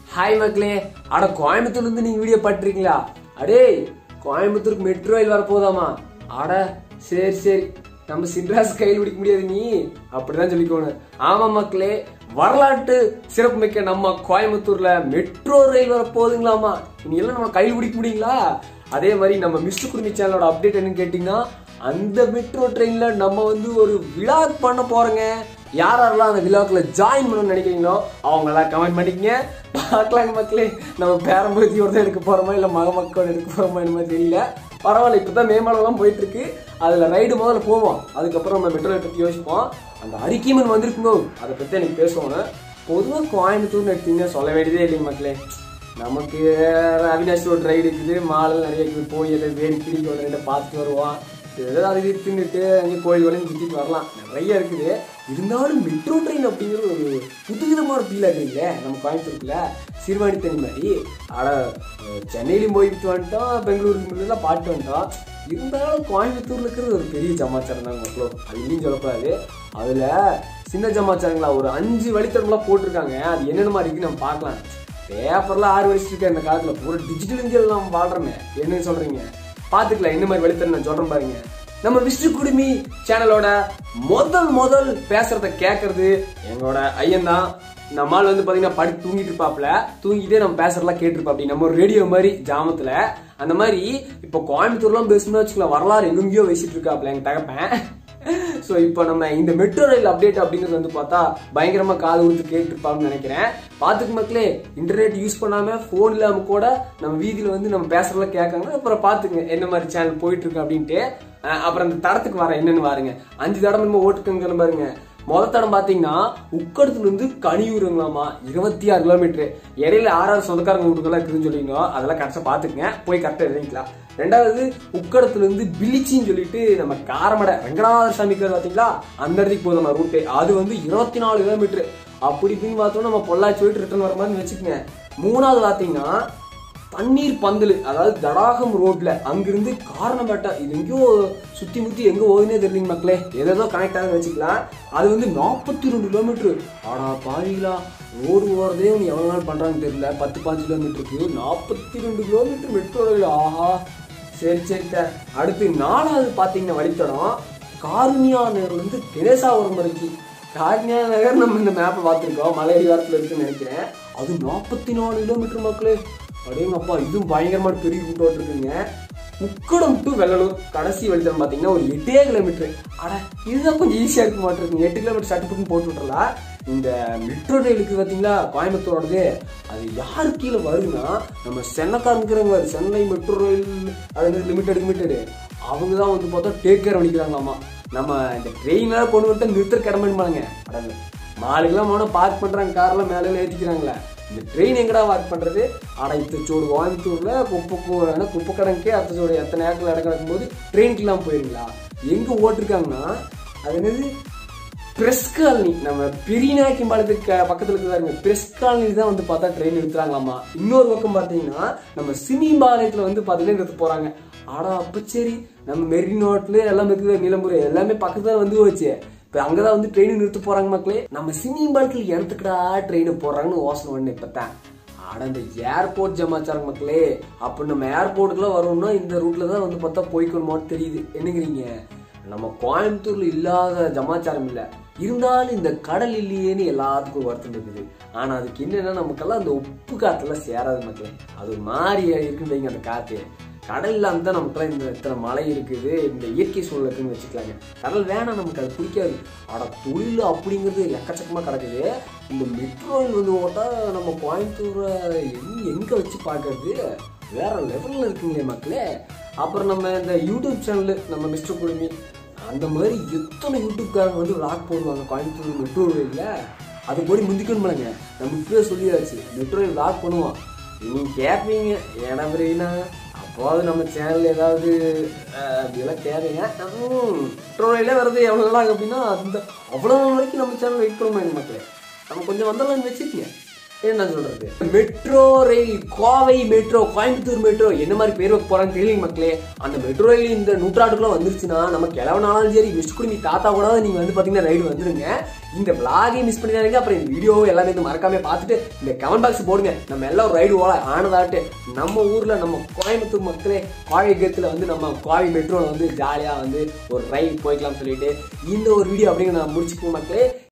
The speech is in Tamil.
ஹாய் மக்களே அட கோயம்புத்தூர்ல இருந்து நீங்க வீடியோ பாட்டிருக்கீங்களா அடே கோயம்புத்தூருக்கு மெட்ரோ ரயில் வரப்போதாமா அட சரி சரி நம்ம சின்ராஸ் கையில் பிடிக்க முடியாது நீ அப்படிதான் சொல்லிக்கோணும் ஆமா மக்களே வரலாற்று சிறப்பு மிக்க நம்ம கோயம்புத்தூர்ல மெட்ரோ ரயில் வர போகுதுங்களாமா இனி எல்லாம் நம்ம கையில் பிடிக்க முடியுங்களா அதே மாதிரி நம்ம மிஸ்டர் குருமி சேனலோட அப்டேட் என்னன்னு கேட்டீங்கன்னா அந்த மெட்ரோ ட்ரெயின்ல நம்ம வந்து ஒரு விழாக் பண்ண போறோங்க யார் யாரெல்லாம் அந்த விழாக்குள்ள ஜாயின் பண்ணணும்னு நினைக்கிறீங்களோ அவங்க எல்லாம் கமெண்ட் பண்ணிக்கங்க பார்க்கலாங்க மக்களே நம்ம பேரம்பூத்தியோட தான் எடுக்க போறோமா இல்ல மக மக்கள் எடுக்க போறோமா என்னமோ தெரியல பரவாயில்ல இப்பதான் மேம்பாலெல்லாம் போயிட்டு இருக்கு அதுல ரைடு முதல்ல போவோம் அதுக்கப்புறம் நம்ம மெட்ரோ பத்தி யோசிப்போம் அந்த அறிக்கைமன் வந்திருக்குங்க அதை பத்தி எனக்கு பேசுவாங்க பொதுவாக கோயம்புத்தூர்னு எடுத்தீங்கன்னா சொல்ல வேண்டியதே இல்லைங்க மக்களே நமக்கு அவினாஷ் ரோட் ரைடு இருக்குது மாலில் நிறைய இருக்குது போய் எதை வேடி பிடிக்க ரெண்டு பார்த்துட்டு வருவோம் ஏதோ அது இது தின்னுட்டு அங்கே கோயில் வரையும் சுற்றிட்டு வரலாம் நிறைய இருக்குது இருந்தாலும் மெட்ரோ ட்ரெயின் அப்படிங்கிறது ஒரு புதுவிதமான ஃபீல் ஆகுதுல்ல நம்ம கோயம்புத்தூருக்குள்ள சிறுவாணி தண்ணி மாதிரி ஆட சென்னையிலையும் போயிட்டு வந்துட்டோம் பெங்களூருக்கு தான் பாட்டு வந்துட்டோம் இருந்தாலும் கோயம்புத்தூர்ல இருக்கிறது ஒரு பெரிய சமாச்சாரம் தாங்க மக்களோ அது இல்லையும் சொல்லக்கூடாது அதுல சின்ன சமாச்சாரங்களா ஒரு அஞ்சு வழித்தடம்லாம் போட்டிருக்காங்க அது என்னென்ன மாதிரி இருக்குன்னு நம்ம பார்க்கலாம் பேப்பர்ல ஆறு வயசு இருக்க இந்த காலத்துல பூரா டிஜிட்டல் இந்தியாவில் நம்ம வாழ்றோமே என்னன்னு சொல்றீங்க பாத்துக்கலாம் என்ன மாதிரி வழித்தடம் நான் சொல்றேன் பாருங்க நம்ம விஷ்ணு குடுமி சேனலோட முதல் முதல் பேசுறத கேட்கறது எங்களோட ஐயன் தான் நம்மால் வந்து பாத்தீங்கன்னா படி தூங்கிட்டு இருப்பாப்ல தூங்கிட்டே நம்ம பேசுறதெல்லாம் கேட்டிருப்பாப்படி நம்ம ஒரு ரேடியோ மாதிரி ஜாமத்துல அந்த மாதிரி இப்போ கோயம்புத்தூர்லாம் பேசணும்னு வச்சுக்கலாம் வரலாறு எங்கெங்கயோ பேசிட்டு இருக்காப்ல எங்க தகப்பேன் ஸோ இப்போ நம்ம இந்த மெட்ரோ ரயில் அப்டேட் அப்படிங்கிறது வந்து பார்த்தா பயங்கரமா காது கொடுத்து கேட்டுருப்பாங்கன்னு நினைக்கிறேன் பார்த்துக்கு மக்களே இன்டர்நெட் யூஸ் பண்ணாம ஃபோன் இல்லாம கூட நம்ம வீதியில வந்து நம்ம பேசுறதெல்லாம் கேட்காங்க அப்புறம் பார்த்துங்க என்ன மாதிரி சேனல் போயிட்டு இருக்கு அப்படின்ட்டு அஹ் அப்புறம் அந்த தடத்துக்கு வர என்னன்னு பாருங்க அஞ்சு தடம் நம்ம ஓட்டுக்கங்க பாருங்க முதல் தடம் பாத்தீங்கன்னா உக்கடத்துல இருந்து கனியூருங்களாமா இருபத்தி ஆறு கிலோமீட்டர் இடையில ஆறாறு சொந்தக்காரங்க வீட்டுக்கெல்லாம் இருக்குதுன்னு சொல்லிங்க அதெல்லாம் கரெக்டா பாத்துக்கங்க போய் கரெக்டா எழுதிக்கலாம் ரெண்டாவது உக்கடத்துல இருந்து பிலிச்சின்னு சொல்லிட்டு நம்ம காரமடை ரங்கநாத சாமி கோயில் பாத்தீங்களா அந்த இடத்துக்கு போதும் ரூட்டு அது வந்து இருபத்தி நாலு கிலோமீட்டர் அப்படி இப்படின்னு பார்த்தோம்னா நம்ம பொள்ளாச்சி போயிட்டு ரிட்டர்ன் வர மாதிரி வச்சுக்கோங்க மூணாவது பாத்தீங்கன்னா தண்ணீர் பந்தல் அதாவது தடாகம் ரோட்ல அங்கிருந்து காரணப்பேட்டை இது எங்கேயோ சுத்தி முத்தி எங்க ஓதுனே தெரியலீங்க மக்களே ஏதோ கனெக்ட் ஆகுது வச்சுக்கலாம் அது வந்து நாற்பத்தி ரெண்டு கிலோமீட்டர் ஆடா பாவிங்களா ரோடு ஓடுறதே நீ எவ்வளவு நாள் பண்றாங்கன்னு தெரியல பத்து பாஞ்சு கிலோமீட்டருக்கு நாற்பத்தி ரெண்டு கிலோமீட்டர் மெட்ரோ ரயில் ஆஹா சரி சரி சார் அடுத்து நாலாவது பாத்தீங்கன்னா வழித்தடம் காருண்யா நகர் வந்து திரேசாவரம் வரைக்கும் காருண்யா நகர் நம்ம இந்த மேப்பை பார்த்துருக்கோம் மலையடி வாரத்தில் இருக்குன்னு நினைக்கிறேன் அது நாற்பத்தி நாலு கிலோமீட்டர் மக்களே அடேங்கப்பா இதுவும் பயங்கரமான பெரிய ரூட் இருக்குங்க உக்கடம் டு வெள்ளலூர் கடைசி வழித்தடம் பார்த்தீங்கன்னா ஒரு எட்டே கிலோமீட்டர் அட இதுதான் கொஞ்சம் ஈஸியாக இருக்க மாட்டிருக்கு எட்டு கிலோமீட்டர் சட்டுப்புக்கு போட்டு விட்டுறலாம் இந்த மெட்ரோ ரயிலுக்கு பார்த்தீங்களா கோயம்புத்தூரோடது அது யாரு கீழே வருதுன்னா நம்ம சென்னைக்காரங்கிறவங்க சென்னை மெட்ரோ ரயில் அது லிமிடெட் லிமிடெட் அவங்க தான் வந்து பார்த்தா டேக் கேர் பண்ணிக்கிறாங்களாமா நம்ம இந்த ட்ரெயினாக கொண்டு விட்டு நிறுத்த கிளம்பிடுமாங்க அடங்க மாலுக்கெல்லாம் போனால் பார்க் பண்ணுறாங்க கார்லாம் மேலே ஏற்றிக்கிறாங்களே இந்த ட்ரெயின் எங்கடா ஒர்க் பண்ணுறது ஆனால் இத்தச்சோடு கோயம்புத்தூரில் குப்பை கூறான குப்பை கடங்கே அத்தச்சோடு எத்தனை ஏக்கத்தில் இடம் கிடக்கும்போது ட்ரெயினுக்குலாம் போயிருங்களா எங்கே ஓட்டிருக்காங்கன்னா அது என்னது பிரஸ் காலனி நம்ம பெரியநாயக்கம் பாலத்துக்கு பக்கத்தில் இருக்கிறாருங்க பிரஸ் காலனி தான் வந்து பார்த்தா ட்ரெயின் எடுத்துறாங்களாமா இன்னொரு பக்கம் பார்த்தீங்கன்னா நம்ம சினி பாளையத்தில் வந்து பார்த்தீங்கன்னா எடுத்து போகிறாங்க ஆடா அப்போ சரி நம்ம மெரினோட்ல எல்லாம் இருக்குது நிலம்பூர் எல்லாமே பக்கத்தில் வந்து போச்சு இப்போ அங்கே தான் வந்து ட்ரெயின் நிறுத்த போகிறாங்க மக்களே நம்ம சினி பாலத்தில் இடத்துக்குடா ட்ரெயின் போடுறாங்கன்னு யோசனை பண்ணு இப்போ தான் ஆனா இந்த ஏர்போர்ட் ஜமாச்சாரம் மக்களே அப்ப நம்ம ஏர்போர்ட்டுக்குலாம் வரணும்னா இந்த ரூட்ல தான் வந்து பார்த்தா போய்க்கணுமான்னு தெரியுது என்னங்கிறீங்க நம்ம கோயம்புத்தூர்ல இல்லாத ஜமாச்சாரம் இல்ல இருந்தாலும் இந்த கடல் இல்லையேன்னு எல்லாத்துக்கும் ஒரு வருத்தம் இருக்குது ஆனா அதுக்கு என்னன்னா நமக்கெல்லாம் அந்த உப்பு காத்தெல்லாம் சேராது மக்களே அது ஒரு மாதிரி இருக்குன்னு அந்த காத்து கடல் இல்லாம தான் நமக்குலாம் இந்த இத்தனை மலை இருக்குது இந்த இயற்கை சூழல் இருக்குன்னு வச்சுக்கலாங்க கடல் வேணாம் நமக்கு அது பிடிக்காது ஆனா தொழில் அப்படிங்கிறது எக்கச்சக்கமா கிடக்குது இந்த மெட்ரோ ரயில் வந்து ஓட்டா நம்ம கோயம்புத்தூரை எங்க எங்க வச்சு பார்க்கறது வேற லெவல்ல இருக்குங்களே மக்களே அப்புறம் நம்ம இந்த யூடியூப் சேனல் நம்ம மிஸ்டர் குடுமி அந்த மாதிரி எத்தனை யூடியூப்காரங்க வந்து விளாக் போடுவாங்க கோயம்புத்தூர் மெட்ரோ ரயில்ல அது போய் முந்திக்கணும் பாருங்க நம்ம இப்பவே சொல்லியாச்சு மெட்ரோ ரயில் விளாக் பண்ணுவோம் நீங்க கேட்பீங்க ஏன்னா அப்படின்னா அப்போது நம்ம சேனல் ஏதாவது அஹ், அப்படியெல்லாம் கேட்பீங்க மெட்ரோ ரயிலே வருது எவ்வளோ நாள் அப்படின்னா அந்த அவ்வளோ நாள் வரைக்கும் நம்ம சேனல் வெயிட் பண்ணுவோம் எங்கள் மக்களே நம்ம கொஞ்சம் வந்துடலாம்னு வச்சுக்கோங்க என்ன சொல்றது metro rail Kovai metro Coimbatore metro என்ன மாதிரி பேர் வைக்க போறான்னு தெரியல மக்களே அந்த மெட்ரோ ரயில் இந்த நூற்றாண்டுக்குள்ள வந்துருச்சுன்னா நம்ம கிழவனாலும் சரி விஷ்ணு குடுமி தாத்தா கூட நீங்க வந்து பாத்தீங்கன்னா ரைடு வந்துருங்க இந்த விளாகை மிஸ் பண்ணிடாதீங்க அப்புறம் இந்த வீடியோ எல்லாமே வந்து மறக்காம பார்த்துட்டு இந்த கமெண்ட் பாக்ஸ் போடுங்க நம்ம எல்லாம் ரைடு ஓல ஆனதாட்டு நம்ம ஊர்ல நம்ம கோயம்புத்தூர் மக்களே கோவை கத்துல வந்து நம்ம கோவை மெட்ரோல வந்து ஜாலியா வந்து ஒரு ரைடு போய்க்கலாம் சொல்லிட்டு இந்த ஒரு வீடியோ அப்படிங்க நான் முடிச்சுக்கோ மக்களே